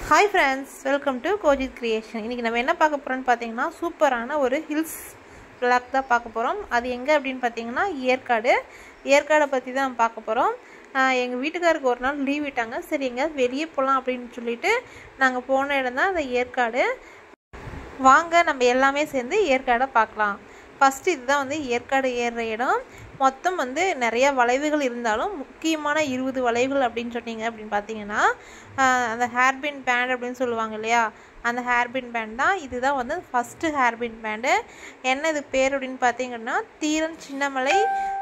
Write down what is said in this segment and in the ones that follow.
hi friends welcome to Kojith creation இன்றைக்கி நம்ம என்ன பார்க்க போகிறோம்னு பார்த்தீங்கன்னா சூப்பரான ஒரு ஹில்ஸ் விளாக் தான் பார்க்க போகிறோம் அது எங்கே அப்படின்னு பார்த்தீங்கன்னா ஏற்காடு ஏற்காடை பற்றி தான் நம்ம பார்க்க போகிறோம் எங்கள் வீட்டுக்காருக்கு ஒரு நாள் லீவ் விட்டாங்க சரி எங்கேயாவது வெளியே போகலாம் அப்படின்னு சொல்லிட்டு நாங்கள் போன இடம் தான் அந்த ஏற்காடு வாங்க நம்ம எல்லாமே சேர்ந்து ஏற்காடை பார்க்கலாம் ஃபஸ்ட்டு இதுதான் வந்து ஏற்காடு ஏறுற இடம் மொத்தம் வந்து நிறைய வளைவுகள் இருந்தாலும் முக்கியமான இருபது வளைவுகள் அப்படின்னு சொன்னீங்க அப்படின்னு பார்த்தீங்கன்னா அந்த ஹேர்பின் பேண்ட் அப்படின்னு சொல்லுவாங்க இல்லையா அந்த ஹேர்பின் பேண்ட் தான் இதுதான் வந்து ஃபஸ்ட்டு ஹேர்பின் பேண்டு என்ன இது பேர் அப்படின்னு பார்த்தீங்கன்னா தீரன் சின்னமலை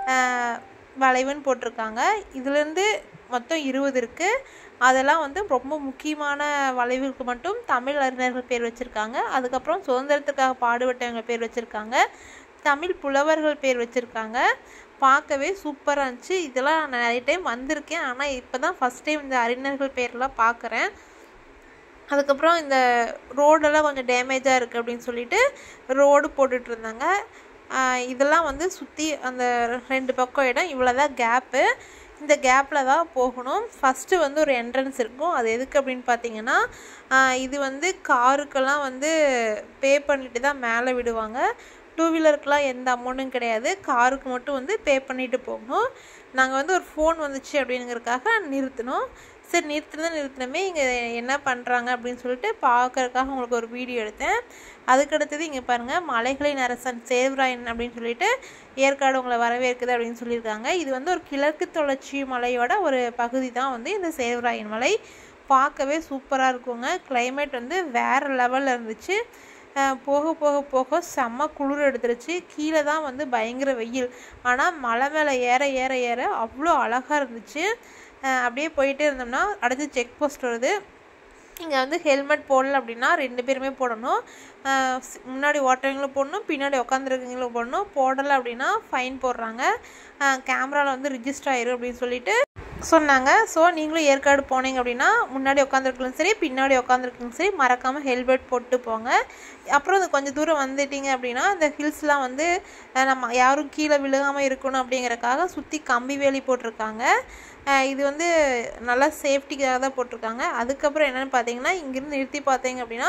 வளைவுன்னு போட்டிருக்காங்க இதுலேருந்து மொத்தம் இருபது இருக்குது அதெல்லாம் வந்து ரொம்ப முக்கியமான வளைவுகளுக்கு மட்டும் தமிழ் அறிஞர்கள் பேர் வச்சுருக்காங்க அதுக்கப்புறம் சுதந்திரத்துக்காக பாடுபட்டவங்க பேர் வச்சுருக்காங்க தமிழ் புலவர்கள் பேர் வச்சுருக்காங்க பார்க்கவே சூப்பராக இருந்துச்சு இதெல்லாம் நான் நிறைய டைம் வந்திருக்கேன் ஆனால் இப்போ தான் ஃபஸ்ட் டைம் இந்த அறிஞர்கள் பேர்லாம் பார்க்குறேன் அதுக்கப்புறம் இந்த ரோடெல்லாம் கொஞ்சம் டேமேஜாக இருக்குது அப்படின்னு சொல்லிட்டு ரோடு போட்டுட்டு இருந்தாங்க இதெல்லாம் வந்து சுற்றி அந்த ரெண்டு பக்கம் இடம் இவ்வளோ தான் கேப்பு இந்த கேப்பில் தான் போகணும் ஃபஸ்ட்டு வந்து ஒரு என்ட்ரன்ஸ் இருக்கும் அது எதுக்கு அப்படின்னு பார்த்தீங்கன்னா இது வந்து காருக்கெல்லாம் வந்து பே பண்ணிட்டு தான் மேலே விடுவாங்க டூ வீலருக்குலாம் எந்த அமௌண்ட்டும் கிடையாது காருக்கு மட்டும் வந்து பே பண்ணிட்டு போகணும் நாங்கள் வந்து ஒரு ஃபோன் வந்துச்சு அப்படிங்கிறதுக்காக நிறுத்தினோம் சரி நிறுத்தினது நிறுத்தினமே இங்கே என்ன பண்ணுறாங்க அப்படின்னு சொல்லிட்டு பார்க்கறதுக்காக உங்களுக்கு ஒரு வீடியோ எடுத்தேன் அதுக்கடுத்தது இங்கே பாருங்கள் மலைகளின் அரசன் சேவ்ராயன் அப்படின்னு சொல்லிட்டு ஏற்காடு உங்களை வரவேற்குது அப்படின்னு சொல்லியிருக்காங்க இது வந்து ஒரு கிழக்கு தொடர்ச்சி மலையோட ஒரு பகுதி தான் வந்து இந்த சேவ்ராயன் மலை பார்க்கவே சூப்பராக இருக்குங்க கிளைமேட் வந்து வேறு லெவலில் இருந்துச்சு போக போக போக செம்ம குளிர் எடுத்துருச்சு கீழே தான் வந்து பயங்கர வெயில் ஆனால் மலை மேலே ஏற ஏற ஏற அவ்வளோ அழகாக இருந்துச்சு அப்படியே போயிட்டே இருந்தோம்னா அடுத்து செக் போஸ்ட் வருது இங்கே வந்து ஹெல்மெட் போடல அப்படின்னா ரெண்டு பேருமே போடணும் முன்னாடி ஓட்டுறவங்களும் போடணும் பின்னாடி உட்காந்துருக்கவங்களும் போடணும் போடலை அப்படின்னா ஃபைன் போடுறாங்க கேமராவில் வந்து ரிஜிஸ்டர் ஆயிரும் அப்படின்னு சொல்லிட்டு சொன்னாங்க ஸோ நீங்களும் ஏற்காடு போனீங்க அப்படின்னா முன்னாடி உட்காந்துருக்கலும் சரி பின்னாடி உட்காந்துருக்கலும் சரி மறக்காமல் ஹெல்மெட் போட்டு போங்க அப்புறம் அது கொஞ்சம் தூரம் வந்துட்டீங்க அப்படின்னா இந்த ஹில்ஸ்லாம் வந்து நம்ம யாரும் கீழே விழுகாமல் இருக்கணும் அப்படிங்கிறக்காக சுற்றி கம்பி வேலி போட்டிருக்காங்க இது வந்து நல்லா சேஃப்டிக்காக தான் போட்டிருக்காங்க அதுக்கப்புறம் என்னென்னு பார்த்தீங்கன்னா இங்கேருந்து நிறுத்தி பார்த்தீங்க அப்படின்னா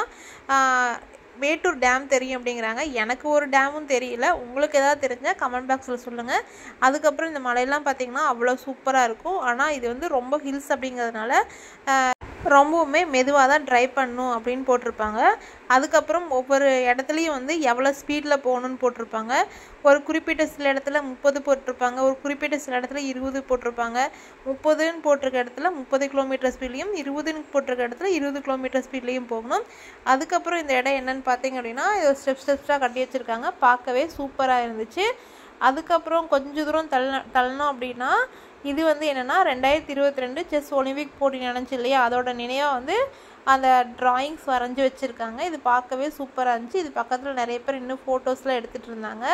மேட்டூர் டேம் தெரியும் அப்படிங்கிறாங்க எனக்கு ஒரு டேமும் தெரியல உங்களுக்கு எதாவது தெரிஞ்சால் கமெண்ட் பாக்ஸில் சொல்லுங்கள் அதுக்கப்புறம் இந்த மலையெல்லாம் பார்த்திங்கன்னா அவ்வளோ சூப்பராக இருக்கும் ஆனால் இது வந்து ரொம்ப ஹில்ஸ் அப்படிங்கிறதுனால ரொம்பவுமே மெதுவாக தான் ட்ரைவ் பண்ணணும் அப்படின்னு போட்டிருப்பாங்க அதுக்கப்புறம் ஒவ்வொரு இடத்துலையும் வந்து எவ்வளோ ஸ்பீடில் போகணுன்னு போட்டிருப்பாங்க ஒரு குறிப்பிட்ட சில இடத்துல முப்பது போட்டிருப்பாங்க ஒரு குறிப்பிட்ட சில இடத்துல இருபது போட்டிருப்பாங்க முப்பதுன்னு போட்டிருக்க இடத்துல முப்பது கிலோமீட்டர் ஸ்பீட்லேயும் இருபதுன்னு போட்டிருக்க இடத்துல இருபது கிலோமீட்டர் ஸ்பீட்லேயும் போகணும் அதுக்கப்புறம் இந்த இடம் என்னென்னு பார்த்தீங்க அப்படின்னா இது ஸ்டெப் ஸ்டெப்ஸாக கட்டி வச்சுருக்காங்க பார்க்கவே சூப்பராக இருந்துச்சு அதுக்கப்புறம் கொஞ்சம் தூரம் தள்ள தள்ளணும் அப்படின்னா இது வந்து என்னென்னா ரெண்டாயிரத்தி இருபத்தி ரெண்டு செஸ் ஒலிம்பிக் போட்டி நடந்துச்சு இல்லையா அதோட நினைவாக வந்து அந்த ட்ராயிங்ஸ் வரைஞ்சி வச்சுருக்காங்க இது பார்க்கவே சூப்பராக இருந்துச்சு இது பக்கத்தில் நிறைய பேர் இன்னும் ஃபோட்டோஸ்லாம் எடுத்துகிட்டு இருந்தாங்க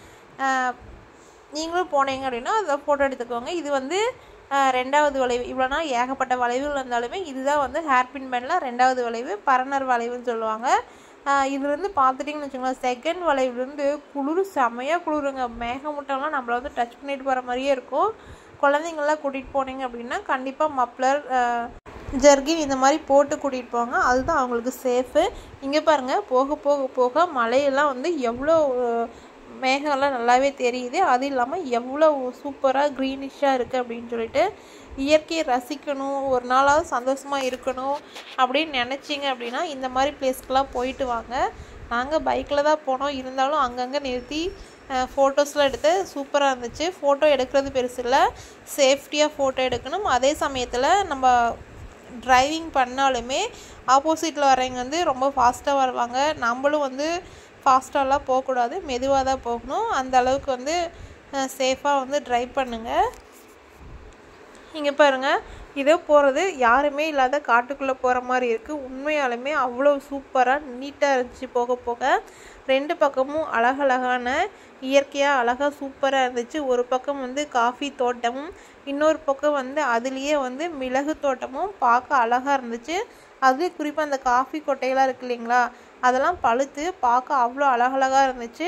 நீங்களும் போனீங்க அப்படின்னா அதை ஃபோட்டோ எடுத்துக்கோங்க இது வந்து ரெண்டாவது வளைவு இவ்வளோ நாள் ஏகப்பட்ட வளைவுகள் இருந்தாலுமே இதுதான் வந்து ஹேர்பின் பேண்டில் ரெண்டாவது வளைவு பரனர் வளைவுன்னு சொல்லுவாங்க இதுலேருந்து பார்த்துட்டிங்கன்னு வச்சுக்கோங்களேன் செகண்ட் வளைவுலேருந்து குளிர் செமையாக குளிருங்க மேகமூட்டம்லாம் நம்மளை வந்து டச் பண்ணிட்டு போகிற மாதிரியே இருக்கும் குழந்தைங்கள்லாம் கூட்டிகிட்டு போனீங்க அப்படின்னா கண்டிப்பாக மப்ளர் ஜர்கின் இந்த மாதிரி போட்டு கூட்டிகிட்டு போங்க அதுதான் அவங்களுக்கு சேஃபு இங்கே பாருங்கள் போக போக போக மலையெல்லாம் வந்து எவ்வளோ மேகம்லாம் நல்லாவே தெரியுது அது இல்லாமல் எவ்வளோ சூப்பராக க்ரீனிஷாக இருக்குது அப்படின்னு சொல்லிட்டு இயற்கையை ரசிக்கணும் ஒரு நாளாவது சந்தோஷமாக இருக்கணும் அப்படின்னு நினச்சிங்க அப்படின்னா இந்த மாதிரி பிளேஸ்க்கெலாம் போயிட்டு வாங்க நாங்கள் பைக்கில் தான் போனோம் இருந்தாலும் அங்கங்கே நிறுத்தி ஃபோட்டோஸ்லாம் எடுத்து சூப்பராக இருந்துச்சு ஃபோட்டோ எடுக்கிறது பெருசு இல்லை சேஃப்டியாக ஃபோட்டோ எடுக்கணும் அதே சமயத்தில் நம்ம டிரைவிங் பண்ணாலுமே ஆப்போசிட்டில் வரவங்க வந்து ரொம்ப ஃபாஸ்ட்டாக வருவாங்க நம்மளும் வந்து ஃபாஸ்ட்டாலாம் போகக்கூடாது மெதுவாக தான் போகணும் அந்த அளவுக்கு வந்து சேஃபாக வந்து ட்ரைவ் பண்ணுங்கள் இங்கே பாருங்கள் இதோ போகிறது யாருமே இல்லாத காட்டுக்குள்ளே போகிற மாதிரி இருக்குது உண்மையாலுமே அவ்வளோ சூப்பராக நீட்டாக இருந்துச்சு போக போக ரெண்டு பக்கமும் அழகழகான இயற்கையாக அழகாக சூப்பராக இருந்துச்சு ஒரு பக்கம் வந்து காஃபி தோட்டமும் இன்னொரு பக்கம் வந்து அதுலேயே வந்து மிளகு தோட்டமும் பார்க்க அழகாக இருந்துச்சு அது குறிப்பாக அந்த காஃபி கொட்டையெல்லாம் இருக்கு இல்லைங்களா அதெல்லாம் பழுத்து பார்க்க அவ்வளோ அழகழகாக இருந்துச்சு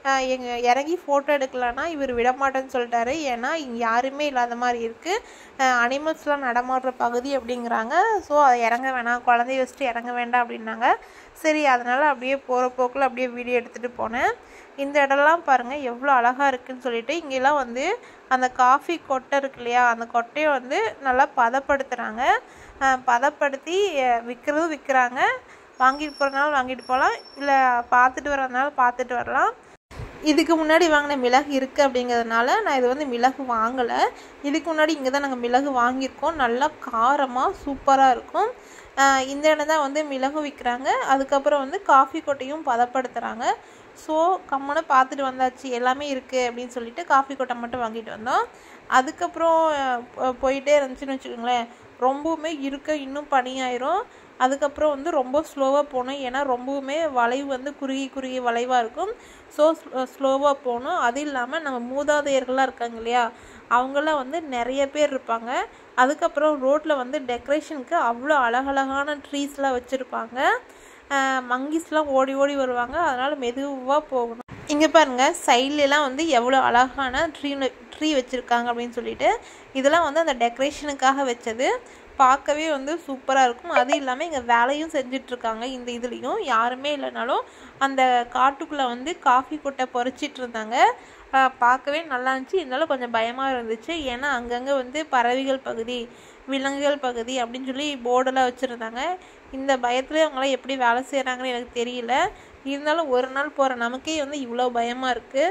எங்கள் இறங்கி ஃபோட்டோ எடுக்கலன்னா இவர் விடமாட்டேன்னு சொல்லிட்டாரு ஏன்னா இங்கே யாருமே இல்லாத மாதிரி இருக்குது அனிமல்ஸ்லாம் நடமாடுற பகுதி அப்படிங்கிறாங்க ஸோ அதை இறங்க வேணாம் குழந்தைய வச்சுட்டு இறங்க வேண்டாம் அப்படின்னாங்க சரி அதனால் அப்படியே போகிற போக்கில் அப்படியே வீடியோ எடுத்துகிட்டு போனேன் இந்த இடம்லாம் பாருங்கள் எவ்வளோ அழகாக இருக்குதுன்னு சொல்லிட்டு இங்கெல்லாம் வந்து அந்த காஃபி கொட்டை இருக்கு இல்லையா அந்த கொட்டையை வந்து நல்லா பதப்படுத்துகிறாங்க பதப்படுத்தி விற்கிறதும் விற்கிறாங்க வாங்கிட்டு போகிறதுனால வாங்கிட்டு போகலாம் இல்லை பார்த்துட்டு வரதுனால பார்த்துட்டு வரலாம் இதுக்கு முன்னாடி வாங்கின மிளகு இருக்குது அப்படிங்கிறதுனால நான் இது வந்து மிளகு வாங்கலை இதுக்கு முன்னாடி இங்கே தான் நாங்கள் மிளகு வாங்கியிருக்கோம் நல்லா காரமாக சூப்பராக இருக்கும் இந்த இடம் தான் வந்து மிளகு விற்கிறாங்க அதுக்கப்புறம் வந்து காஃபி கொட்டையும் பதப்படுத்துகிறாங்க ஸோ கம்மனை பார்த்துட்டு வந்தாச்சு எல்லாமே இருக்குது அப்படின்னு சொல்லிட்டு காஃபி கொட்டை மட்டும் வாங்கிட்டு வந்தோம் அதுக்கப்புறம் போயிட்டே இருந்துச்சுன்னு வச்சுக்கோங்களேன் ரொம்பவுமே இருக்க இன்னும் பனியாயிரும் அதுக்கப்புறம் வந்து ரொம்ப ஸ்லோவாக போகணும் ஏன்னா ரொம்பவுமே வளைவு வந்து குறுகி குறுகி வளைவாக இருக்கும் ஸோ ஸ்லோவாக போகணும் அது இல்லாமல் நம்ம மூதாதையர்கள்லாம் இருக்காங்க இல்லையா அவங்களாம் வந்து நிறைய பேர் இருப்பாங்க அதுக்கப்புறம் ரோட்டில் வந்து டெக்கரேஷனுக்கு அவ்வளோ அழகழகான ட்ரீஸ்லாம் வச்சுருப்பாங்க மங்கிஸ்லாம் ஓடி ஓடி வருவாங்க அதனால் மெதுவாக போகணும் இங்கே பாருங்கள் சைட்லலாம் வந்து எவ்வளோ அழகான ட்ரீ ட்ரீ வச்சுருக்காங்க அப்படின்னு சொல்லிட்டு இதெல்லாம் வந்து அந்த டெக்கரேஷனுக்காக வச்சது பார்க்கவே வந்து சூப்பராக இருக்கும் அது இல்லாமல் இங்கே வேலையும் செஞ்சிட்ருக்காங்க இந்த இதுலேயும் யாருமே இல்லைனாலும் அந்த காட்டுக்குள்ளே வந்து காஃபி கொட்டை பொறிச்சிட்டு இருந்தாங்க பார்க்கவே நல்லா இருந்துச்சு இருந்தாலும் கொஞ்சம் பயமாக இருந்துச்சு ஏன்னா அங்கங்கே வந்து பறவைகள் பகுதி விலங்குகள் பகுதி அப்படின்னு சொல்லி போர்டெல்லாம் வச்சுருந்தாங்க இந்த பயத்துலேயே அவங்களாம் எப்படி வேலை செய்கிறாங்கன்னு எனக்கு தெரியல இருந்தாலும் ஒரு நாள் போகிற நமக்கே வந்து இவ்வளோ பயமாக இருக்குது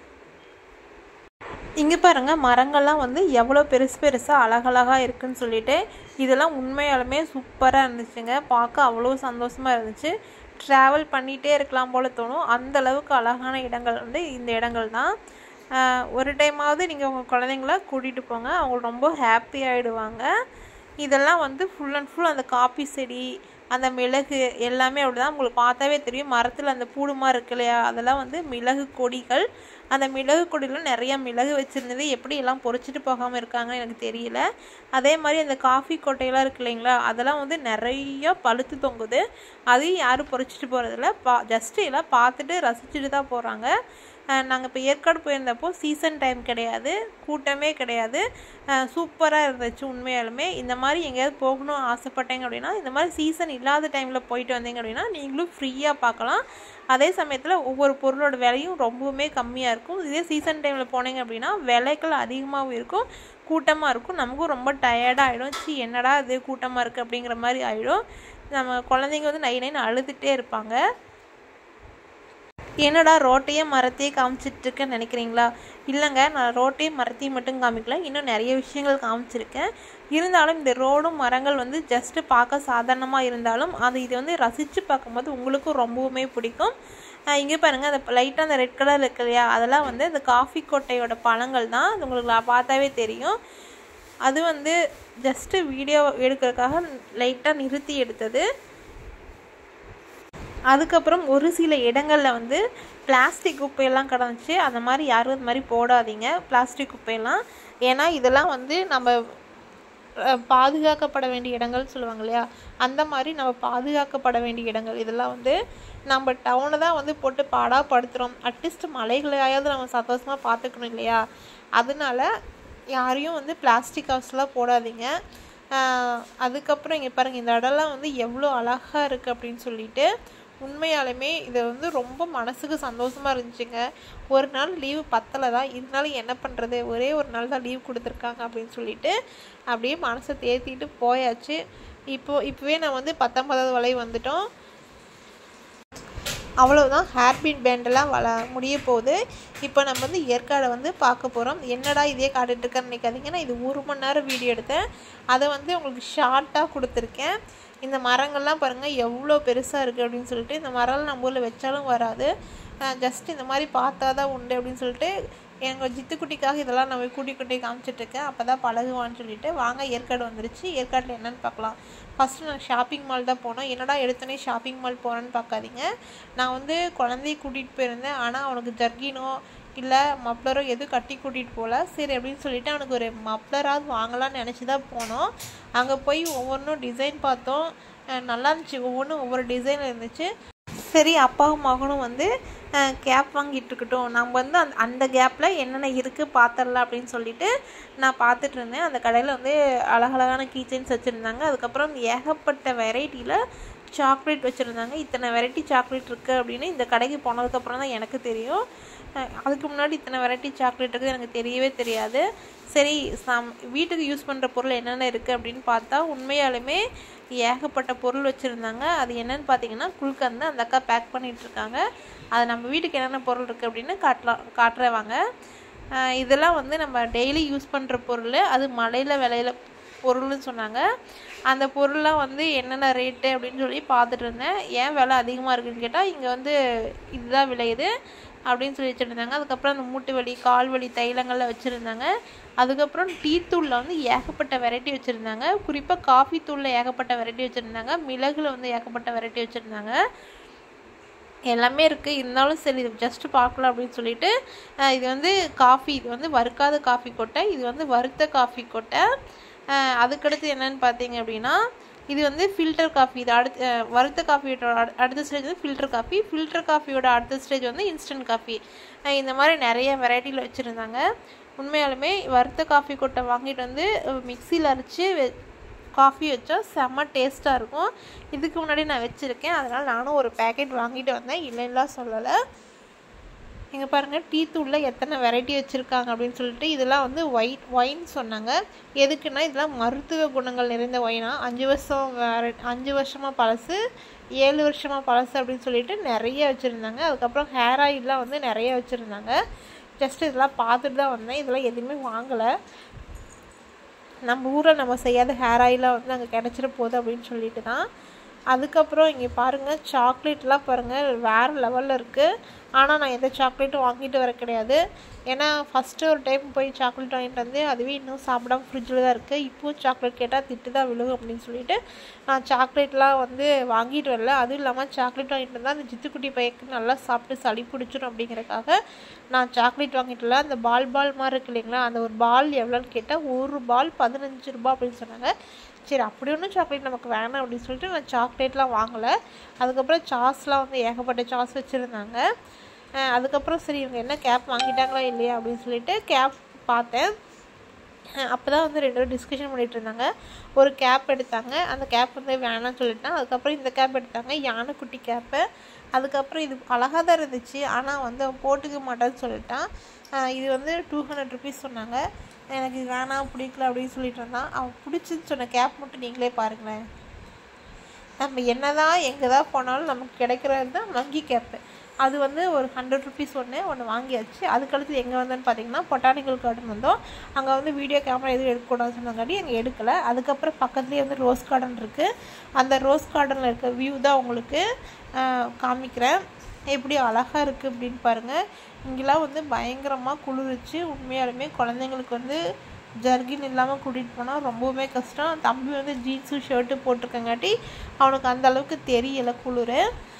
இங்கே பாருங்கள் மரங்கள்லாம் வந்து எவ்வளோ பெருசு பெருசாக அழகழகாக இருக்குன்னு சொல்லிட்டு இதெல்லாம் உண்மையாலுமே சூப்பராக இருந்துச்சுங்க பார்க்க அவ்வளோ சந்தோஷமாக இருந்துச்சு ட்ராவல் பண்ணிகிட்டே இருக்கலாம் போல் தோணும் அந்த அளவுக்கு அழகான இடங்கள் வந்து இந்த இடங்கள் தான் ஒரு டைமாவது நீங்கள் உங்கள் குழந்தைங்கள கூட்டிகிட்டு போங்க அவங்க ரொம்ப ஹாப்பி ஆகிடுவாங்க இதெல்லாம் வந்து ஃபுல் அண்ட் ஃபுல் அந்த காப்பி செடி அந்த மிளகு எல்லாமே அப்படிதான் உங்களுக்கு பார்த்தாவே தெரியும் மரத்தில் அந்த பூடுமா இருக்கு இல்லையா அதெல்லாம் வந்து மிளகு கொடிகள் அந்த மிளகு கொடியில் நிறைய மிளகு வச்சுருந்தது எப்படி எல்லாம் பொறிச்சிட்டு போகாமல் இருக்காங்கன்னு எனக்கு தெரியல அதே மாதிரி அந்த காஃபி கொட்டையெல்லாம் இருக்கு இல்லைங்களா அதெல்லாம் வந்து நிறைய பழுத்து தொங்குது அதையும் யாரும் பொறிச்சிட்டு போகிறதில்ல பா ஜஸ்ட்டு எல்லாம் பார்த்துட்டு ரசிச்சுட்டு தான் போகிறாங்க நாங்கள் இப்போ ஏற்காடு போயிருந்தப்போ சீசன் டைம் கிடையாது கூட்டமே கிடையாது சூப்பராக இருந்துச்சு உண்மையாலுமே இந்த மாதிரி எங்கேயாவது போகணும் ஆசைப்பட்டீங்க அப்படின்னா இந்த மாதிரி சீசன் இல்லாத டைமில் போயிட்டு வந்தீங்க அப்படின்னா நீங்களும் ஃப்ரீயாக பார்க்கலாம் அதே சமயத்தில் ஒவ்வொரு பொருளோட விலையும் ரொம்பவுமே கம்மியாக இருக்கும் இதே சீசன் டைமில் போனீங்க அப்படின்னா விலைகள் அதிகமாகவும் இருக்கும் கூட்டமாக இருக்கும் நமக்கும் ரொம்ப டயர்டாக ஆகிடும் சி என்னடா இது கூட்டமாக இருக்குது அப்படிங்கிற மாதிரி ஆகிடும் நம்ம குழந்தைங்க வந்து நை நைன்னு அழுதுகிட்டே இருப்பாங்க என்னடா ரோட்டையே மரத்தையே காமிச்சிட்ருக்கேன்னு நினைக்கிறீங்களா இல்லைங்க நான் ரோட்டையும் மரத்தையும் மட்டும் காமிக்கல இன்னும் நிறைய விஷயங்கள் காமிச்சிருக்கேன் இருந்தாலும் இந்த ரோடும் மரங்கள் வந்து ஜஸ்ட்டு பார்க்க சாதாரணமாக இருந்தாலும் அது இது வந்து ரசித்து பார்க்கும்போது உங்களுக்கும் ரொம்பவுமே பிடிக்கும் இங்கே பாருங்கள் அந்த லைட்டாக அந்த ரெட் கலர் இருக்கு இல்லையா அதெல்லாம் வந்து இந்த காஃபி கொட்டையோட பழங்கள் தான் அது உங்களுக்கு பார்த்தாவே தெரியும் அது வந்து ஜஸ்ட்டு வீடியோ எடுக்கிறதுக்காக லைட்டாக நிறுத்தி எடுத்தது அதுக்கப்புறம் ஒரு சில இடங்களில் வந்து பிளாஸ்டிக் குப்பையெல்லாம் கிடந்துச்சு அந்த மாதிரி யாரும் இது மாதிரி போடாதீங்க பிளாஸ்டிக் குப்பையெல்லாம் ஏன்னா இதெல்லாம் வந்து நம்ம பாதுகாக்கப்பட வேண்டிய இடங்கள்னு சொல்லுவாங்க இல்லையா அந்த மாதிரி நம்ம பாதுகாக்கப்பட வேண்டிய இடங்கள் இதெல்லாம் வந்து நம்ம டவுனை தான் வந்து போட்டு பாடாப்படுத்துகிறோம் அட்லீஸ்ட் மலைகளையாவது நம்ம சந்தோஷமாக பார்த்துக்கணும் இல்லையா அதனால யாரையும் வந்து பிளாஸ்டிக் ஹவுஸ்லாம் போடாதீங்க அதுக்கப்புறம் இங்கே பாருங்கள் இந்த இடம்லாம் வந்து எவ்வளோ அழகாக இருக்குது அப்படின்னு சொல்லிட்டு உண்மையாலுமே இது வந்து ரொம்ப மனசுக்கு சந்தோஷமாக இருந்துச்சுங்க ஒரு நாள் லீவு பத்தலை தான் இருந்தாலும் என்ன பண்ணுறது ஒரே ஒரு நாள் தான் லீவ் கொடுத்துருக்காங்க அப்படின்னு சொல்லிட்டு அப்படியே மனசை தேத்திட்டு போயாச்சு இப்போ இப்போவே நான் வந்து பத்தொன்பதாவது வலை வந்துட்டோம் அவ்வளோதான் ஹேர்பின் பேண்டெல்லாம் வள முடிய போகுது இப்போ நம்ம வந்து ஏற்காடை வந்து பார்க்க போகிறோம் என்னடா இதே காட்டுட்ருக்கேன்னு நினைக்காதீங்கன்னா இது ஒரு மணி நேரம் வீடியோ எடுத்தேன் அதை வந்து உங்களுக்கு ஷார்ட்டாக கொடுத்துருக்கேன் இந்த மரங்கள்லாம் பாருங்கள் எவ்வளோ பெருசாக இருக்குது அப்படின்னு சொல்லிட்டு இந்த மரம்லாம் நம்ம ஊரில் வச்சாலும் வராது ஜஸ்ட் இந்த மாதிரி பார்த்தா தான் உண்டு அப்படின்னு சொல்லிட்டு எங்கள் ஜித்துக்குட்டிக்காக இதெல்லாம் நான் போய் கூட்டி கூட்டி காமிச்சிட்ருக்கேன் அப்போ தான் பழகுவான்னு சொல்லிட்டு வாங்க ஏற்காடு வந்துருச்சு ஏற்காட்டில் என்னென்னு பார்க்கலாம் ஃபஸ்ட்டு நான் ஷாப்பிங் மால் தான் போனோம் என்னடா எடுத்தோன்னே ஷாப்பிங் மால் போகிறேன்னு பார்க்காதீங்க நான் வந்து குழந்தைய கூட்டிகிட்டு போயிருந்தேன் ஆனால் அவனுக்கு ஜர்கினோ இல்லை மப்ளரோ எதுவும் கட்டி கூட்டிகிட்டு போகல சரி அப்படின்னு சொல்லிட்டு அவனுக்கு ஒரு மப்ளராவது வாங்கலாம்னு நினச்சி தான் போனோம் அங்கே போய் ஒவ்வொன்றும் டிசைன் பார்த்தோம் நல்லா இருந்துச்சு ஒவ்வொன்றும் ஒவ்வொரு டிசைன் இருந்துச்சு சரி அப்பாவும் மகனும் வந்து கேப் வாங்கிட்டு இருக்கட்டும் நம்ம வந்து அந்த அந்த கேப்பில் என்னென்ன இருக்குது பார்த்துடலாம் அப்படின்னு சொல்லிட்டு நான் பார்த்துட்டு இருந்தேன் அந்த கடையில் வந்து அழகழகான கீச்சைன்ஸ் வச்சுருந்தாங்க அதுக்கப்புறம் ஏகப்பட்ட வெரைட்டியில் சாக்லேட் வச்சுருந்தாங்க இத்தனை வெரைட்டி சாக்லேட் இருக்குது அப்படின்னு இந்த கடைக்கு போனதுக்கப்புறம் தான் எனக்கு தெரியும் அஹ் அதுக்கு முன்னாடி இத்தனை வெரைட்டி சாக்லேட் இருக்குது எனக்கு தெரியவே தெரியாது சரி சம் வீட்டுக்கு யூஸ் பண்ணுற பொருள் என்னென்ன இருக்குது அப்படின்னு பார்த்தா உண்மையாலுமே ஏகப்பட்ட பொருள் வச்சுருந்தாங்க அது என்னன்னு பார்த்தீங்கன்னா குல்கந்து அந்த அக்கா பேக் பண்ணிட்டு இருக்காங்க அது நம்ம வீட்டுக்கு என்னென்ன பொருள் இருக்குது அப்படின்னு காட்டலாம் காட்டுறவாங்க அஹ் இதெல்லாம் வந்து நம்ம டெய்லி யூஸ் பண்ணுற பொருள் அது மலையில் விளையில பொருள்னு சொன்னாங்க அந்த பொருள்லாம் வந்து என்னென்ன ரேட்டு அப்படின்னு சொல்லி பார்த்துட்டு இருந்தேன் ஏன் விலை அதிகமாக இருக்குன்னு கேட்டால் இங்கே வந்து இதுதான் விளையுது அப்படின்னு சொல்லி வச்சுருந்தாங்க அதுக்கப்புறம் அந்த மூட்டு வலி கால் வலி தைலங்கள்லாம் வச்சுருந்தாங்க அதுக்கப்புறம் டீ தூளில் வந்து ஏகப்பட்ட வெரைட்டி வச்சுருந்தாங்க குறிப்பாக காஃபி தூளில் ஏகப்பட்ட வெரைட்டி வச்சுருந்தாங்க மிளகுல வந்து ஏகப்பட்ட வெரைட்டி வச்சுருந்தாங்க எல்லாமே இருக்குது இருந்தாலும் சரி இது ஜஸ்ட் பார்க்கலாம் அப்படின்னு சொல்லிட்டு அஹ் இது வந்து காஃபி இது வந்து வறுக்காத காஃபி கொட்டை இது வந்து வறுத்த காஃபி கொட்டை அஹ் அதுக்கடுத்து என்னன்னு பார்த்தீங்க அப்படின்னா இது வந்து ஃபில்டர் காஃபி இது அடுத்து அஹ் வறுத்த காஃபியோட அடு- அடுத்த ஸ்டேஜ் வந்து ஃபில்டர் காஃபி ஃபில்டர் காஃபியோட அடுத்த ஸ்டேஜ் வந்து இன்ஸ்டன்ட் காஃபி அஹ் இந்த மாதிரி நிறைய வெரைட்டியில் வச்சுருந்தாங்க உண்மையாலுமே வறுத்த காஃபி கொட்டை வாங்கிட்டு வந்து மிக்சியில் அரைச்சி வெ- காஃபி வச்சா செம்ம டேஸ்ட்டாக இருக்கும் இதுக்கு முன்னாடி நான் வச்சுருக்கேன் அதனால் நானும் ஒரு பேக்கெட் வாங்கிட்டு வந்தேன் இல்லைன்னா சொல்லலை இங்கே பாருங்கள் டீ தூளில் எத்தனை வெரைட்டி வச்சுருக்காங்க அப்படின்னு சொல்லிட்டு இதெல்லாம் வந்து ஒயிட் ஒயின் சொன்னாங்க எதுக்குன்னா இதெல்லாம் மருத்துவ குணங்கள் நிறைந்த ஒயினா அஞ்சு வருஷம் வேற அஞ்சு வருஷமாக பழசு ஏழு வருஷமாக பழசு அப்படின்னு சொல்லிட்டு நிறைய வச்சுருந்தாங்க அதுக்கப்புறம் ஹேர் ஆயிலெலாம் வந்து நிறைய வச்சுருந்தாங்க ஜஸ்ட் இதெல்லாம் பார்த்துட்டு தான் வந்தேன் இதெல்லாம் எதுவுமே வாங்கலை நம்ம ஊரில் நம்ம செய்யாத ஹேர் ஆயிலாக வந்து அங்கே கிடச்சிட போகுது அப்படின்னு சொல்லிட்டு தான் அதுக்கப்புறம் இங்கே பாருங்கள் சாக்லேட்லாம் பாருங்கள் வேறு லெவலில் இருக்குது ஆனால் நான் எந்த சாக்லேட்டும் வாங்கிட்டு வர கிடையாது ஏன்னா ஃபஸ்ட்டு ஒரு டைம் போய் சாக்லேட் வாங்கிட்டு வந்து அதுவே இன்னும் சாப்பிடாம ஃப்ரிட்ஜில் தான் இருக்குது இப்போவும் சாக்லேட் கேட்டால் திட்டு தான் விழுகும் அப்படின்னு சொல்லிட்டு நான் சாக்லேட்லாம் வந்து வாங்கிட்டு வரல அதுவும் இல்லாமல் சாக்லேட் வாங்கிட்டு வந்தால் அந்த ஜித்துக்குட்டி பையனுக்கு நல்லா சாப்பிட்டு சளி பிடிச்சிடும் அப்படிங்கிறக்காக நான் சாக்லேட் வாங்கிட்டு வரல அந்த பால் பால் மாதிரி இருக்கு இல்லைங்களா அந்த ஒரு பால் எவ்வளோன்னு கேட்டால் ஒரு பால் பதினஞ்சு ரூபா அப்படின்னு சொன்னாங்க சரி அப்படி ஒன்றும் சாக்லேட் நமக்கு வேணாம் அப்படின்னு சொல்லிட்டு நான் சாக்லேட்லாம் வாங்கலை அதுக்கப்புறம் சாஸ்லாம் வந்து ஏகப்பட்ட சாஸ் வச்சுருந்தாங்க அஹ் அதுக்கப்புறம் சரி இவங்க என்ன கேப் வாங்கிட்டாங்களா இல்லையா அப்படின்னு சொல்லிட்டு கேப் பார்த்தேன் அப்போ தான் வந்து ரெண்டு பேரும் டிஸ்கஷன் பண்ணிகிட்டு இருந்தாங்க ஒரு கேப் எடுத்தாங்க அந்த கேப் வந்து வேணாம்னு சொல்லிட்டேன் அதுக்கப்புறம் இந்த கேப் எடுத்தாங்க யானைக்குட்டி கேப்பு அதுக்கப்புறம் இது அழகாக தான் இருந்துச்சு ஆனால் வந்து அவன் போட்டுக்க மாட்டான்னு சொல்லிட்டான் அஹ் இது வந்து டூ ஹண்ட்ரட் ருபீஸ் சொன்னாங்க எனக்கு இது வேணாம் பிடிக்கல அப்படின்னு சொல்லிட்டு இருந்தான் அவன் பிடிச்சின்னு சொன்ன கேப் மட்டும் நீங்களே பாருங்களேன் நம்ம என்னதான் எங்கே தான் போனாலும் நமக்கு கிடைக்கிறது தான் வங்கி கேப்பு அது வந்து ஒரு ஹண்ட்ரட் ருபீஸ் ஒன்று ஒன்று வாங்கியாச்சு அதுக்கடுத்து எங்கே வந்தோன்னு பார்த்தீங்கன்னா பொட்டானிக்கல் கார்டன் வந்தோம் அங்கே வந்து வீடியோ கேமரா எதுவும் எடுக்கக்கூடாதுன்னு சொன்னாங்காட்டி எங்கள் எடுக்கலை அதுக்கப்புறம் பக்கத்துலேயே வந்து ரோஸ் கார்டன் இருக்குது அந்த ரோஸ் கார்டனில் இருக்க வியூ தான் உங்களுக்கு ஆஹ், காமிக்கிறேன் எப்படி அழகாக இருக்குது அப்படின்னு பாருங்கள் இங்கெல்லாம் வந்து பயங்கரமாக குளிர்ச்சு உண்மையாலுமே குழந்தைங்களுக்கு வந்து ஜர்கின் இல்லாமல் கூட்டிகிட்டு போனால் ரொம்பவுமே கஷ்டம் தம்பி வந்து ஜீன்ஸு ஷர்ட்டு போட்டிருக்கங்காட்டி அவனுக்கு அந்த அளவுக்கு தெரியலை குளிர்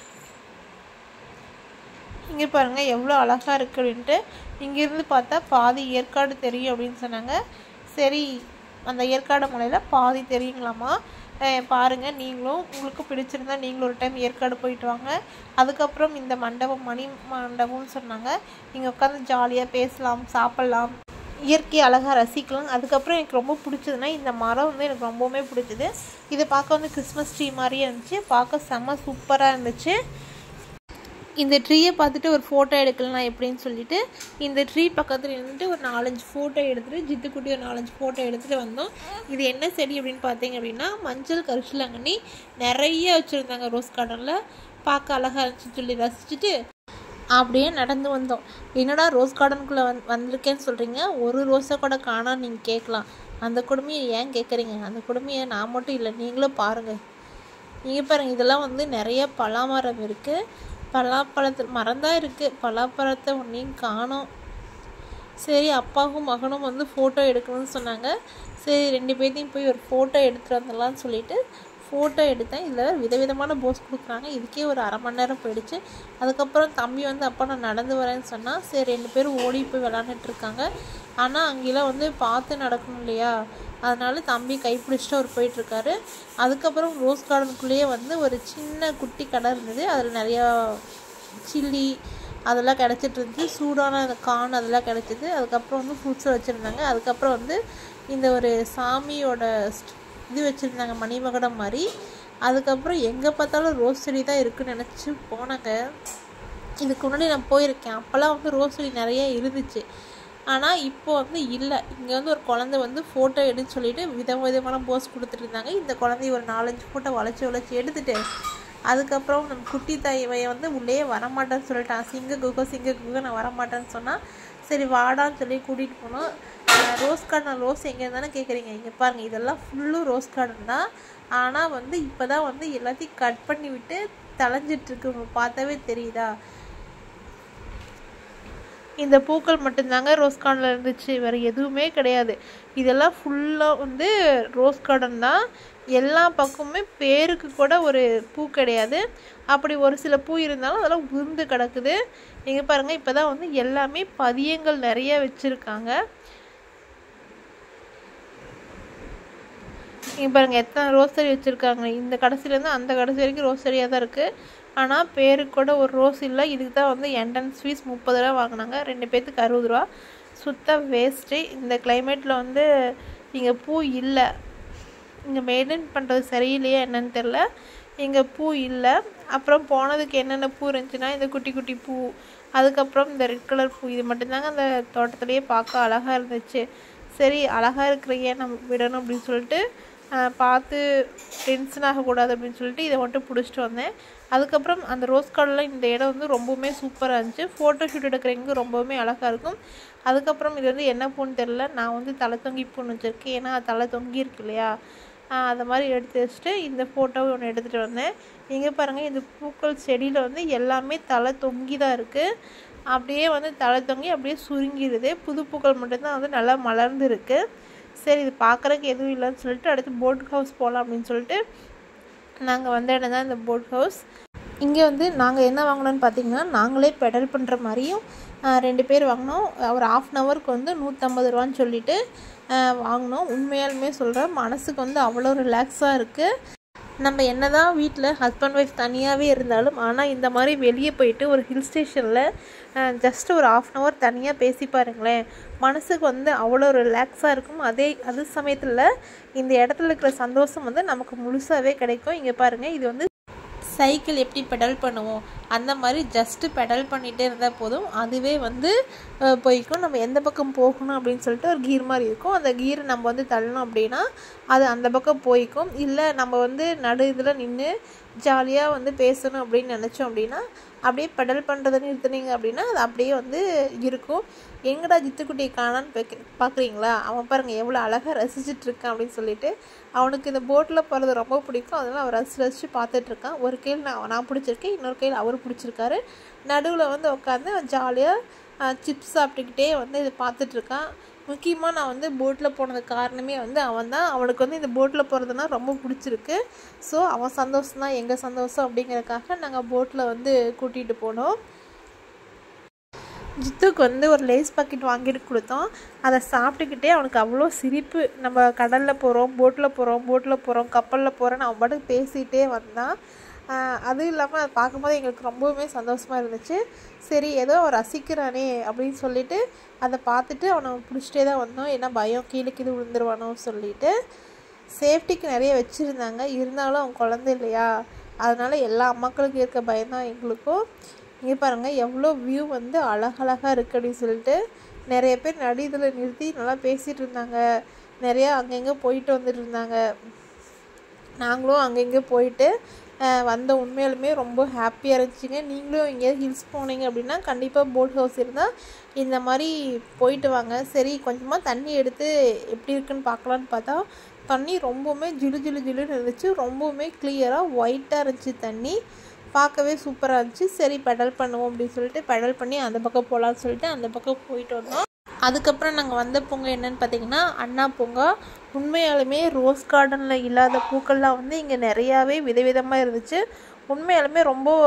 இங்கே பாருங்கள் எவ்வளோ அழகாக இருக்குது அப்படின்ட்டு இங்கேருந்து பார்த்தா பாதி ஏற்காடு தெரியும் அப்படின்னு சொன்னாங்க சரி அந்த ஏற்காடு மலையில் பாதி தெரியுங்களாமா அஹ் பாருங்க நீங்களும் உங்களுக்கு பிடிச்சிருந்தா நீங்களும் ஒரு டைம் ஏற்காடு போயிட்டு வாங்க அதுக்கப்புறம் இந்த மண்டபம் மணி மண்டபம்னு சொன்னாங்க இங்கே உட்காந்து ஜாலியாக பேசலாம் சாப்பிட்லாம் இயற்கை அழகாக ரசிக்கலாம் அதுக்கப்புறம் எனக்கு ரொம்ப பிடிச்சதுன்னா இந்த மரம் வந்து எனக்கு ரொம்பவுமே பிடிச்சது இதை பார்க்க வந்து கிறிஸ்மஸ் ட்ரீ மாதிரியே இருந்துச்சு பார்க்க செம்ம சூப்பராக இருந்துச்சு இந்த ட்ரீயை பார்த்துட்டு ஒரு ஃபோட்டோ எடுக்கலாம் எப்படின்னு சொல்லிட்டு இந்த ட்ரீ பக்கத்தில் நின்றுட்டு ஒரு நாலஞ்சு ஃபோட்டோ எடுத்துகிட்டு ஜித்துக்குட்டி ஒரு நாலஞ்சு ஃபோட்டோ எடுத்துகிட்டு வந்தோம் இது என்ன செடி அப்படின்னு பார்த்தீங்க அப்படின்னா மஞ்சள் கரிசலாங்கண்ணி நிறைய வச்சுருந்தாங்க ரோஸ் கார்டனில் பார்க்க அழகாக இருந்துச்சுன்னு சொல்லி ரசிச்சுட்டு அப்படியே நடந்து வந்தோம் என்னடா ரோஸ் கார்டனுக்குள்ளே வந் வந்திருக்கேன்னு சொல்கிறீங்க ஒரு ரோஸை கூட காணா நீங்கள் கேட்கலாம் அந்த கொடுமையை ஏன் கேட்குறீங்க அந்த கொடுமையை நான் மட்டும் இல்லை நீங்களும் பாருங்கள் நீங்கள் பாருங்கள் இதெல்லாம் வந்து நிறைய பலாமரம் இருக்குது பலாப்பழத்து மரம் தான் இருக்குது பலாப்பழத்தை ஒன்றையும் காணோம் சரி அப்பாவும் மகனும் வந்து ஃபோட்டோ எடுக்கணும்னு சொன்னாங்க சரி ரெண்டு பேர்த்தையும் போய் ஒரு ஃபோட்டோ எடுத்துகிட்டு வந்துடலாம்னு சொல்லிட்டு ஃபோட்டோ எடுத்தேன் இதில் விதவிதமான போஸ் கொடுக்குறாங்க இதுக்கே ஒரு அரை மணி நேரம் போயிடுச்சு அதுக்கப்புறம் தம்பி வந்து அப்பா நான் நடந்து வரேன்னு சொன்னால் சரி ரெண்டு பேரும் ஓடி போய் விளாண்டுட்டு இருக்காங்க ஆனால் அங்கெல்லாம் வந்து பார்த்து நடக்கணும் இல்லையா அதனால தம்பி கைப்பிடிச்சிட்டு அவர் போயிட்டுருக்காரு அதுக்கப்புறம் ரோஸ் கார்டனுக்குள்ளேயே வந்து ஒரு சின்ன குட்டி கடை இருந்தது அதில் நிறையா சில்லி அதெல்லாம் கிடச்சிட்டு இருந்துச்சு சூடான அந்த கார்ன் அதெல்லாம் கிடச்சிது அதுக்கப்புறம் வந்து ஃப்ரூட்ஸை வச்சுருந்தாங்க அதுக்கப்புறம் வந்து இந்த ஒரு சாமியோட st- இது வச்சுருந்தாங்க மணிமகுடம் மாதிரி அதுக்கப்புறம் எங்கே பார்த்தாலும் ரோஸ் செடி தான் இருக்குன்னு நினச்சி போனாங்க இதுக்கு முன்னாடி நான் போயிருக்கேன் அப்போல்லாம் வந்து ரோஸ் செடி நிறைய இருந்துச்சு ஆனால் இப்போ வந்து இல்லை இங்கே வந்து ஒரு குழந்தை வந்து ஃபோட்டோ எடுன்னு சொல்லிட்டு விதம் விதமான போஸ் கொடுத்துட்டு இருந்தாங்க இந்த குழந்தைய ஒரு நாலஞ்சு ஃபோட்டோ வளைச்சி வளைச்சி எடுத்துட்டு அதுக்கப்புறம் நம்ம குட்டி தாயவையை வந்து உள்ளே வரமாட்டேன்னு சொல்லிட்டான் சிங்க குக சிங்க குக நான் வரமாட்டேன்னு சொன்னால் சரி வாடான்னு சொல்லி கூட்டிகிட்டு போனோம் அஹ் ரோஸ் கார்டன் ரோஸ் எங்கே இருந்தானே கேட்குறீங்க இங்கே பாருங்கள் இதெல்லாம் ஃபுல்லும் ரோஸ் கார்டன் தான் ஆனால் வந்து இப்போ தான் வந்து எல்லாத்தையும் கட் பண்ணி விட்டு தளைஞ்சிட்ருக்கு உங்களுக்கு பார்த்தாவே தெரியுதா இந்த பூக்கள் மட்டும்தாங்க ரோஸ் கார்டனில் இருந்துச்சு வேறு எதுவுமே கிடையாது இதெல்லாம் ஃபுல்லாக வந்து ரோஸ் கார்டன் தான் எல்லா பக்கமுமே பேருக்கு கூட ஒரு பூ கிடையாது அப்படி ஒரு சில பூ இருந்தாலும் அதெல்லாம் உதிர்ந்து கிடக்குது நீங்கள் பாருங்கள் இப்போ தான் வந்து எல்லாமே பதியங்கள் நிறைய வச்சுருக்காங்க இங்கே பாருங்கள் எத்தனை ரோசரி வச்சுருக்காங்க இந்த கடைசிலேருந்து அந்த கடைசி வரைக்கும் ரோசரியாக தான் இருக்குது ஆனால் பேருக்கு கூட ஒரு ரோஸ் இல்லை இதுக்கு தான் வந்து என்ட்ரன்ஸ் ஃபீஸ் முப்பது ரூபா வாங்கினாங்க ரெண்டு பேர்த்துக்கு அறுபது ரூபா சுத்த வேஸ்ட்டு இந்த கிளைமேட்டில் வந்து இங்கே பூ இல்லை இங்கே மெயின்டைன் பண்ணுறது சரியில்லையா என்னன்னு தெரில இங்கே பூ இல்லை அப்புறம் போனதுக்கு என்னென்ன பூ இருந்துச்சுன்னா இந்த குட்டி குட்டி பூ அதுக்கப்புறம் இந்த ரெட் கலர் பூ இது மட்டும்தாங்க அந்த தோட்டத்துலேயே பார்க்க அழகாக இருந்துச்சு சரி அழகாக இருக்கிறையே நம்ம விடணும் அப்படின்னு சொல்லிட்டு ஆஹ், பார்த்து டென்ஷன் ஆகக்கூடாது அப்படின்னு சொல்லிட்டு இதை மட்டும் பிடிச்சிட்டு வந்தேன் அதுக்கப்புறம் அந்த ரோஸ் கார்டில் இந்த இடம் வந்து ரொம்பவுமே சூப்பராக இருந்துச்சு ஃபோட்டோ ஷூட் எடுக்கிறவங்க ரொம்பவுமே அழகாக இருக்கும் அதுக்கப்புறம் இது வந்து என்ன பூன்னு தெரில நான் வந்து தலை தொங்கி பூன்னு வச்சுருக்கேன் ஏன்னா அது தலை தொங்கி இருக்கு இல்லையா ஆஹ் அதை மாதிரி எடுத்து வச்சுட்டு இந்த ஃபோட்டோவை ஒன்று எடுத்துகிட்டு வந்தேன் இங்கே பாருங்கள் இந்த பூக்கள் செடியில் வந்து எல்லாமே தலை தொங்கி தான் இருக்குது அப்படியே வந்து தலை தொங்கி அப்படியே சுருங்கிடுது புது பூக்கள் மட்டும்தான் வந்து நல்லா மலர்ந்து இருக்கு சரி இது பார்க்குறக்கு எதுவும் இல்லைன்னு சொல்லிட்டு அடுத்து போட் ஹவுஸ் போகலாம் அப்படின்னு சொல்லிட்டு நாங்கள் வந்த இடம் தான் இந்த போட் ஹவுஸ் இங்கே வந்து நாங்கள் என்ன வாங்கினோன்னு பார்த்தீங்கன்னா நாங்களே பெடல் பண்ணுற மாதிரியும் ஆஹ், ரெண்டு பேர் வாங்கினோம் ஒரு ஆஃப் அன் ஹவருக்கு வந்து நூற்றம்பது ரூபான்னு சொல்லிட்டு ஆஹ், வாங்கினோம் உண்மையாலுமே சொல்கிறேன் மனசுக்கு வந்து அவ்வளோ ரிலாக்ஸாக இருக்குது நம்ம என்னதான் வீட்டில் ஹஸ்பண்ட் ஒய்ஃப் தனியாகவே இருந்தாலும் ஆனால் இந்த மாதிரி வெளியே போயிட்டு ஒரு ஹில் ஸ்டேஷனில் ஜஸ்ட் ஒரு ஆஃப் அன் ஹவர் தனியாக பேசி பாருங்களேன் மனசுக்கு வந்து அவ்வளோ ரிலாக்ஸாக இருக்கும் அதே அது சமயத்தில் இந்த இடத்துல இருக்கிற சந்தோஷம் வந்து நமக்கு முழுசாகவே கிடைக்கும் இங்கே பாருங்கள் இது வந்து சைக்கிள் எப்படி பெடல் பண்ணுவோம் அந்த மாதிரி ஜஸ்ட்டு பெடல் பண்ணிகிட்டே இருந்தால் போதும் அதுவே வந்து அஹ், போய்க்கும் நம்ம எந்த பக்கம் போகணும் அப்படின்னு சொல்லிட்டு ஒரு கீர் மாதிரி இருக்கும் அந்த கீரை நம்ம வந்து தள்ளணும் அப்படின்னா அது அந்த பக்கம் போய்க்கும் இல்லை நம்ம வந்து நடு இதில் நின்று ஜாலியாக வந்து பேசணும் அப்படின்னு நினச்சோம் அப்படின்னா அப்படியே பெடல் பண்ணுறதை நிறுத்துனீங்க அப்படின்னா அது அப்படியே வந்து இருக்கும் எங்கடா ஜித்துக்குட்டியை காணான்னு பார்க்க பார்க்குறீங்களா அவன் பாருங்கள் எவ்வளோ அழகாக ரசிச்சிட்டு இருக்கான் அப்படின்னு சொல்லிட்டு அவனுக்கு இந்த போட்டில் போகிறது ரொம்ப பிடிக்கும் அதனால் அவன் ரசிச்சு ரசித்து பார்த்துட்ருக்கான் ஒரு கையில் நான் நான் பிடிச்சிருக்கேன் இன்னொரு கையில் அவர் பிடிச்சிருக்காரு நடுவில் வந்து உட்காந்து அவன் ஜாலியாக சிப்ஸ் சாப்பிட்டுக்கிட்டே வந்து இதை பார்த்துட்ருக்கான் முக்கியமாக நான் வந்து போட்டில் போனதுக்கு காரணமே வந்து அவன் தான் அவனுக்கு வந்து இந்த போட்டில் போகிறதுனா ரொம்ப பிடிச்சிருக்கு ஸோ அவன் சந்தோஷம் தான் எங்கள் சந்தோஷம் அப்படிங்கிறதுக்காக நாங்கள் போட்டில் வந்து கூட்டிகிட்டு போனோம் ஜித்துக்கு வந்து ஒரு லேஸ் பாக்கெட் வாங்கிட்டு கொடுத்தோம் அதை சாப்பிட்டுக்கிட்டே அவனுக்கு அவ்வளோ சிரிப்பு நம்ம கடலில் போகிறோம் போட்டில் போகிறோம் போட்டில் போகிறோம் கப்பலில் போகிறோன்னு அவன் பாட்டுக்கு பேசிகிட்டே வந்தான் ஆஹ் அதுவும் இல்லாமல் அதை பார்க்கும்போது எங்களுக்கு ரொம்பவுமே சந்தோஷமாக இருந்துச்சு சரி ஏதோ அவன் ரசிக்கிறானே அப்படின்னு சொல்லிட்டு அதை பார்த்துட்டு அவனை பிடிச்சிட்டே தான் வந்தோம் ஏன்னா பயம் கீழே கீழே விழுந்துருவானோ சொல்லிட்டு சேஃப்டிக்கு நிறைய வச்சுருந்தாங்க இருந்தாலும் அவன் குழந்தை இல்லையா அதனால எல்லா அம்மாக்களுக்கும் இருக்க பயம்தான் எங்களுக்கும் இங்கே பாருங்கள் எவ்வளோ வியூ வந்து அழகழகாக இருக்குது அப்படின்னு சொல்லிட்டு நிறைய பேர் நடு இதில் நிறுத்தி நல்லா பேசிகிட்டு இருந்தாங்க நிறையா அங்கங்கே போயிட்டு வந்துட்டு இருந்தாங்க நாங்களும் அங்கங்கே போயிட்டு அஹ், வந்த உண்மையாலுமே ரொம்ப ஹாப்பியாக இருந்துச்சுங்க நீங்களும் எங்கேயாவது ஹில்ஸ் போனீங்க அப்படின்னா கண்டிப்பாக போட் ஹவுஸ் இருந்தால் இந்த மாதிரி போயிட்டு வாங்க சரி கொஞ்சமாக தண்ணி எடுத்து எப்படி இருக்குன்னு பார்க்கலான்னு பார்த்தா தண்ணி ரொம்பவுமே ஜிலு ஜிலு ஜிலுன்னு இருந்துச்சு ரொம்பவுமே கிளியராக ஒயிட்டாக இருந்துச்சு தண்ணி பார்க்கவே சூப்பராக இருந்துச்சு சரி பெடல் பண்ணுவோம் அப்படின்னு சொல்லிட்டு பெடல் பண்ணி அந்த பக்கம் போகலான்னு சொல்லிட்டு அந்த பக்கம் போயிட்டு வந்தோம் அதுக்கப்புறம் நாங்கள் வந்த பூங்கா என்னன்னு பார்த்தீங்கன்னா அண்ணா பூங்கா உண்மையாலுமே ரோஸ் கார்டனில் இல்லாத பூக்கள்லாம் வந்து இங்கே நிறையாவே விதவிதமாக இருந்துச்சு உண்மையாலுமே ரொம்ப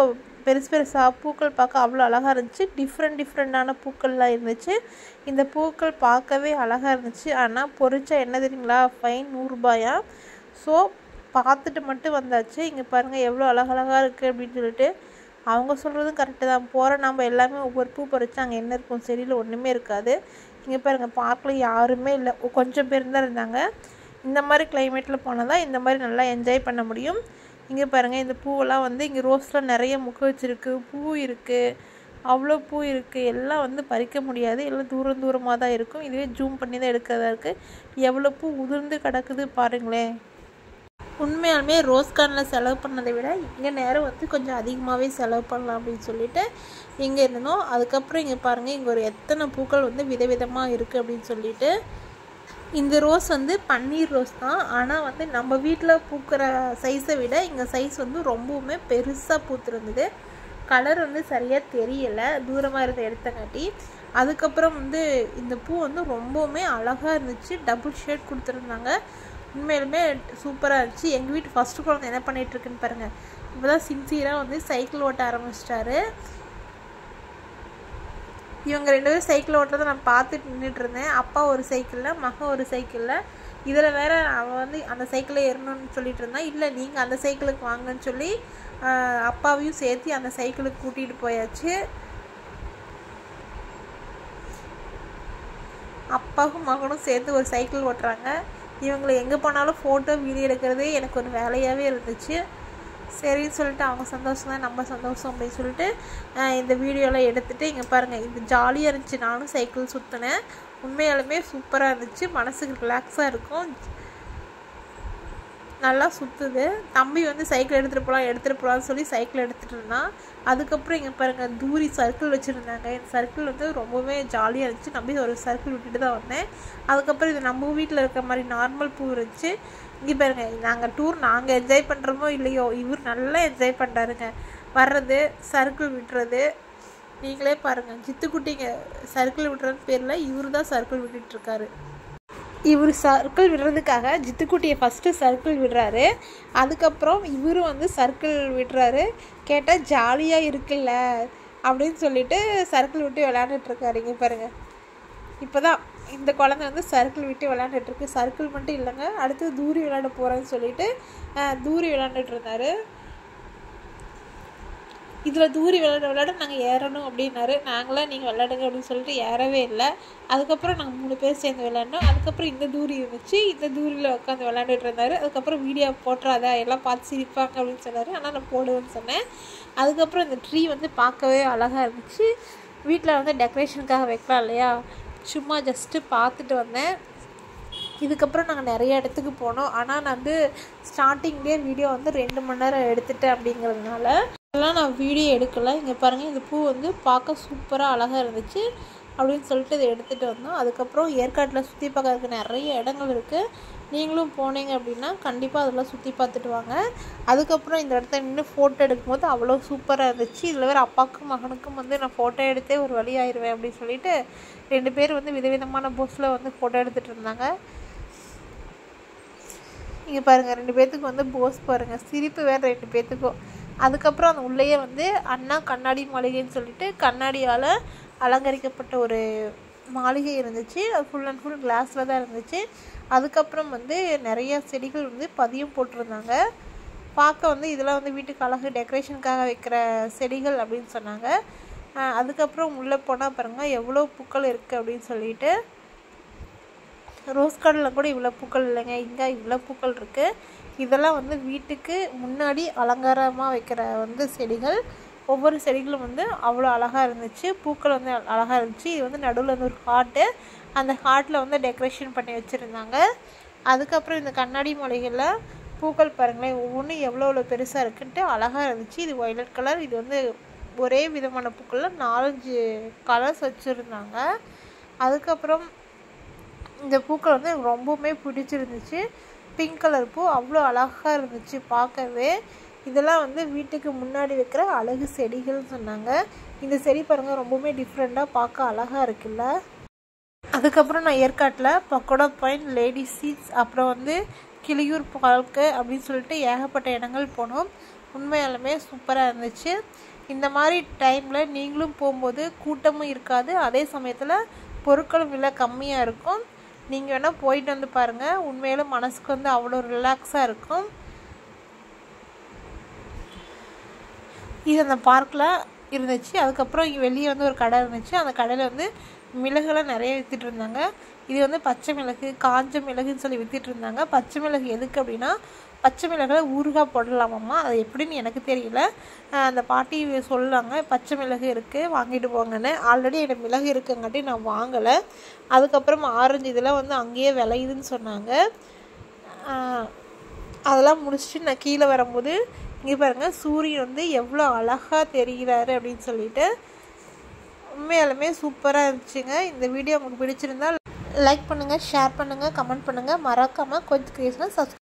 பெருசு பெருசாக பூக்கள் பார்க்க அவ்வளோ அழகாக இருந்துச்சு டிஃப்ரெண்ட் டிஃப்ரெண்ட்டான பூக்கள்லாம் இருந்துச்சு இந்த பூக்கள் பார்க்கவே அழகாக இருந்துச்சு ஆனால் பொரிச்சா என்ன தெரியுங்களா ஃபைன் நூறுரூபாயா ஸோ பார்த்துட்டு மட்டும் வந்தாச்சு இங்கே பாருங்கள் எவ்வளோ அழகழகாக இருக்குது அப்படின்னு சொல்லிட்டு அவங்க சொல்கிறதும் கரெக்டு தான் போகிற நம்ம எல்லாமே ஒவ்வொரு பூ பறிச்சு அங்கே என்ன இருக்கும் செடியில் ஒன்றுமே இருக்காது இங்கே பாருங்கள் பார்க்கில் யாருமே இல்லை கொஞ்சம் பேர் தான் இருந்தாங்க இந்த மாதிரி கிளைமேட்டில் போனால் தான் இந்த மாதிரி நல்லா என்ஜாய் பண்ண முடியும் இங்கே பாருங்கள் இந்த பூவெல்லாம் வந்து இங்கே ரோஸ்லாம் நிறைய முக்க வச்சுருக்கு பூ இருக்குது அவ்வளோ பூ இருக்குது எல்லாம் வந்து பறிக்க முடியாது எல்லாம் தூரம் தூரமாக தான் இருக்கும் இதுவே ஜூம் பண்ணி தான் எடுக்கிறதா இருக்குது எவ்வளோ பூ உதிர்ந்து கிடக்குது பாருங்களேன் உண்மையாலுமே ரோஸ் கார்னில் செலவு பண்ணதை விட இங்கே நேரம் வந்து கொஞ்சம் அதிகமாகவே செலவு பண்ணலாம் அப்படின்னு சொல்லிட்டு இங்கே இருந்தோம் அதுக்கப்புறம் இங்கே பாருங்கள் இங்கே ஒரு எத்தனை பூக்கள் வந்து விதவிதமாக இருக்குது அப்படின்னு சொல்லிட்டு இந்த ரோஸ் வந்து பன்னீர் ரோஸ் தான் ஆனால் வந்து நம்ம வீட்டில் பூக்கிற சைஸை விட இங்கே சைஸ் வந்து ரொம்பவுமே பெருசாக பூத்துருந்தது கலர் வந்து சரியாக தெரியலை தூரமாக இருந்த எடுத்தங்காட்டி அதுக்கப்புறம் வந்து இந்த பூ வந்து ரொம்பவுமே அழகாக இருந்துச்சு டபுள் ஷேட் கொடுத்துருந்தாங்க உண்மையிலுமே சூப்பராக இருந்துச்சு எங்கள் வீட்டு ஃபஸ்ட்டு குழந்தை என்ன பண்ணிகிட்ருக்குன்னு பாருங்கள் இப்போ தான் சின்சியராக வந்து சைக்கிள் ஓட்ட ஆரம்பிச்சிட்டாரு இவங்க ரெண்டு பேரும் சைக்கிள் ஓட்டுறதை நான் பார்த்துட்டு நின்றுட்டு இருந்தேன் அப்பா ஒரு சைக்கிளில் மகன் ஒரு சைக்கிளில் இதில் வேற அவன் வந்து அந்த சைக்கிளில் ஏறணும்னு சொல்லிட்டு இருந்தான் இல்லை நீங்கள் அந்த சைக்கிளுக்கு வாங்கன்னு சொல்லி அப்பாவையும் சேர்த்து அந்த சைக்கிளுக்கு கூட்டிகிட்டு போயாச்சு அப்பாவும் மகனும் சேர்த்து ஒரு சைக்கிள் ஓட்டுறாங்க இவங்களை எங்கே போனாலும் ஃபோட்டோ வீடியோ எடுக்கிறதே எனக்கு ஒரு வேலையாகவே இருந்துச்சு சரின்னு சொல்லிட்டு அவங்க சந்தோஷம் தான் நம்ம சந்தோஷம் அப்படின்னு சொல்லிட்டு இந்த வீடியோலாம் எடுத்துகிட்டு இங்கே பாருங்கள் இது ஜாலியாக இருந்துச்சு நானும் சைக்கிள் சுற்றினேன் உண்மையாலுமே சூப்பராக இருந்துச்சு மனசுக்கு ரிலாக்ஸாக இருக்கும் நல்லா சுற்றுது தம்பி வந்து சைக்கிள் எடுத்துகிட்டு போகலாம் எடுத்துகிட்டு போகலான்னு சொல்லி சைக்கிள் எடுத்துகிட்டு இருந்தான் அதுக்கப்புறம் இங்கே பாருங்கள் தூரி சர்க்கிள் வச்சுருந்தாங்க இந்த சர்க்கிள் வந்து ரொம்பவே ஜாலியாக இருந்துச்சு நம்பி ஒரு சர்க்கிள் விட்டுட்டு தான் வந்தேன் அதுக்கப்புறம் இது நம்ம வீட்டில் இருக்க மாதிரி நார்மல் பூ இருந்துச்சு இங்கே பாருங்க நாங்கள் டூர் நாங்கள் என்ஜாய் பண்ணுறோமோ இல்லையோ இவர் நல்லா என்ஜாய் பண்ணுறாருங்க வர்றது சர்க்கிள் விட்டுறது நீங்களே பாருங்கள் ஜித்துக்குட்டிங்க சர்க்கிள் விட்டுறது பேரில் இவர் தான் சர்க்கிள் விட்டுட்ருக்காரு இவர் சர்க்கிள் விடுறதுக்காக ஜித்துக்குட்டியை ஃபஸ்ட்டு சர்க்கிள் விடுறாரு அதுக்கப்புறம் இவரும் வந்து சர்க்கிள் விடுறாரு கேட்டால் ஜாலியாக இருக்குல்ல அப்படின்னு சொல்லிட்டு சர்க்கிள் விட்டு விளையாண்டுட்ருக்காரு இங்கே பாருங்கள் இப்போ தான் இந்த குழந்தை வந்து சர்க்கிள் விட்டு விளையாண்டுட்ருக்கு சர்க்கிள் மட்டும் இல்லைங்க அடுத்து தூரி விளையாட போகிறேன்னு சொல்லிட்டு தூரி விளையாண்டுட்டு இருந்தாரு இதில் தூரி விளையாட விளையாட நாங்கள் ஏறணும் அப்படின்னாரு நாங்களாம் நீங்கள் விளையாடுங்க அப்படின்னு சொல்லிட்டு ஏறவே இல்லை அதுக்கப்புறம் நாங்கள் மூணு பேர் சேர்ந்து விளையாண்டோம் அதுக்கப்புறம் இந்த தூரி இருந்துச்சு இந்த தூரியில் உட்காந்து விளையாண்டுட்டு இருந்தார் அதுக்கப்புறம் வீடியோ போட்டுறாதா எல்லாம் பார்த்து சிரிப்பாங்க அப்படின்னு சொன்னார் ஆனால் நான் போடுவேன்னு சொன்னேன் அதுக்கப்புறம் இந்த ட்ரீ வந்து பார்க்கவே அழகாக இருந்துச்சு வீட்டில் வந்து டெக்கரேஷனுக்காக வைக்கலாம் இல்லையா சும்மா ஜஸ்ட்டு பார்த்துட்டு வந்தேன் இதுக்கப்புறம் நாங்கள் நிறைய இடத்துக்கு போனோம் ஆனால் நான் வந்து ஸ்டார்டிங்லேயே வீடியோ வந்து ரெண்டு மணி நேரம் எடுத்துட்டேன் அப்படிங்கிறதுனால அதெல்லாம் நான் வீடியோ எடுக்கலை இங்கே பாருங்கள் இந்த பூ வந்து பார்க்க சூப்பராக அழகாக இருந்துச்சு அப்படின்னு சொல்லிட்டு இதை எடுத்துகிட்டு வந்தோம் அதுக்கப்புறம் ஏற்காட்டில் சுற்றி பார்க்கறதுக்கு நிறைய இடங்கள் இருக்குது நீங்களும் போனீங்க அப்படின்னா கண்டிப்பாக அதெல்லாம் சுற்றி பார்த்துட்டு வாங்க அதுக்கப்புறம் இந்த இடத்த நின்று ஃபோட்டோ எடுக்கும்போது அவ்வளோ சூப்பராக இருந்துச்சு இதில் வேறு அப்பாவுக்கும் மகனுக்கும் வந்து நான் ஃபோட்டோ எடுத்தே ஒரு வழி ஆயிடுவேன் அப்படின்னு சொல்லிட்டு ரெண்டு பேர் வந்து விதவிதமான போஸில் வந்து ஃபோட்டோ எடுத்துகிட்டு இருந்தாங்க இங்கே பாருங்கள் ரெண்டு பேர்த்துக்கு வந்து போஸ் பாருங்கள் சிரிப்பு வேறு ரெண்டு பேர்த்துக்கும் அதுக்கப்புறம் அந்த உள்ளேயே வந்து அண்ணா கண்ணாடி மாளிகைன்னு சொல்லிட்டு கண்ணாடியால் அலங்கரிக்கப்பட்ட ஒரு மாளிகை இருந்துச்சு அது ஃபுல் அண்ட் ஃபுல் கிளாஸில் தான் இருந்துச்சு அதுக்கப்புறம் வந்து நிறைய செடிகள் வந்து பதியம் போட்டிருந்தாங்க பார்க்க வந்து இதெல்லாம் வந்து வீட்டுக்கு அழகு டெக்கரேஷனுக்காக வைக்கிற செடிகள் அப்படின்னு சொன்னாங்க அதுக்கப்புறம் உள்ளே போனால் பாருங்கள் எவ்வளோ பூக்கள் இருக்குது அப்படின்னு சொல்லிட்டு ரோஸ் கார்டில் கூட இவ்வளோ பூக்கள் இல்லைங்க இங்கே இவ்வளோ பூக்கள் இருக்குது இதெல்லாம் வந்து வீட்டுக்கு முன்னாடி அலங்காரமாக வைக்கிற வந்து செடிகள் ஒவ்வொரு செடிகளும் வந்து அவ்வளோ அழகாக இருந்துச்சு பூக்கள் வந்து அழகாக இருந்துச்சு இது வந்து நடுவில் வந்து ஒரு ஹார்ட்டு அந்த ஹார்ட்டில் வந்து டெக்கரேஷன் பண்ணி வச்சுருந்தாங்க அதுக்கப்புறம் இந்த கண்ணாடி மொழிகளில் பூக்கள் பாருங்களேன் ஒவ்வொன்றும் எவ்வளோ எவ்வளோ பெருசாக இருக்குன்ட்டு அழகாக இருந்துச்சு இது ஒய்லட் கலர் இது வந்து ஒரே விதமான பூக்களில் நாலஞ்சு கலர்ஸ் வச்சுருந்தாங்க அதுக்கப்புறம் இந்த பூக்கள் வந்து எனக்கு ரொம்பவுமே பிடிச்சிருந்துச்சு பிங்க் கலர் பூ அவ்வளோ அழகாக இருந்துச்சு பார்க்கவே இதெல்லாம் வந்து வீட்டுக்கு முன்னாடி வைக்கிற அழகு செடிகள்னு சொன்னாங்க இந்த செடி பாருங்கள் ரொம்பவுமே டிஃப்ரெண்ட்டாக பார்க்க அழகாக இருக்குல்ல அதுக்கப்புறம் நான் ஏற்காட்டில் பக்கோடா பாயிண்ட் லேடி சீட்ஸ் அப்புறம் வந்து கிளியூர் பார்க்கு அப்படின்னு சொல்லிட்டு ஏகப்பட்ட இடங்கள் போனோம் உண்மையாலுமே சூப்பராக இருந்துச்சு இந்த மாதிரி டைமில் நீங்களும் போகும்போது கூட்டமும் இருக்காது அதே சமயத்தில் பொருட்களும் விலை கம்மியாக இருக்கும் நீங்கள் வேணால் போயிட்டு வந்து பாருங்கள் உண்மையிலும் மனசுக்கு வந்து அவ்வளோ ரிலாக்ஸாக இருக்கும் இது அந்த பார்க்கில் இருந்துச்சு அதுக்கப்புறம் இங்கே வெளியே வந்து ஒரு கடை இருந்துச்சு அந்த கடையில் வந்து மிளகுலாம் நிறைய விற்றுட்டு இருந்தாங்க இது வந்து பச்சை மிளகு காஞ்ச மிளகுன்னு சொல்லி விற்றுட்டு இருந்தாங்க பச்சை மிளகு எதுக்கு அப்படின்னா பச்சை மிளகுல ஊறுகாய் போடலாமாம்மா அது எப்படின்னு எனக்கு தெரியல அந்த பாட்டி சொல்லாங்க பச்சை மிளகு இருக்குது வாங்கிட்டு போங்கன்னு ஆல்ரெடி எனக்கு மிளகு இருக்குங்காட்டி நான் வாங்கலை அதுக்கப்புறம் ஆரஞ்சு இதெல்லாம் வந்து அங்கேயே விளையுதுன்னு சொன்னாங்க அதெல்லாம் முடிச்சுட்டு நான் கீழே வரும்போது இங்கே பாருங்கள் சூரியன் வந்து எவ்வளோ அழகாக தெரிகிறாரு அப்படின்னு சொல்லிட்டு உண்மையாலுமே சூப்பராக இருந்துச்சுங்க இந்த வீடியோ உங்களுக்கு பிடிச்சிருந்தா லைக் பண்ணுங்கள் ஷேர் பண்ணுங்கள் கமெண்ட் பண்ணுங்கள் மறக்காமல் கொஞ்சம் கிரியேஷனை சப்ஸ்கிரைப்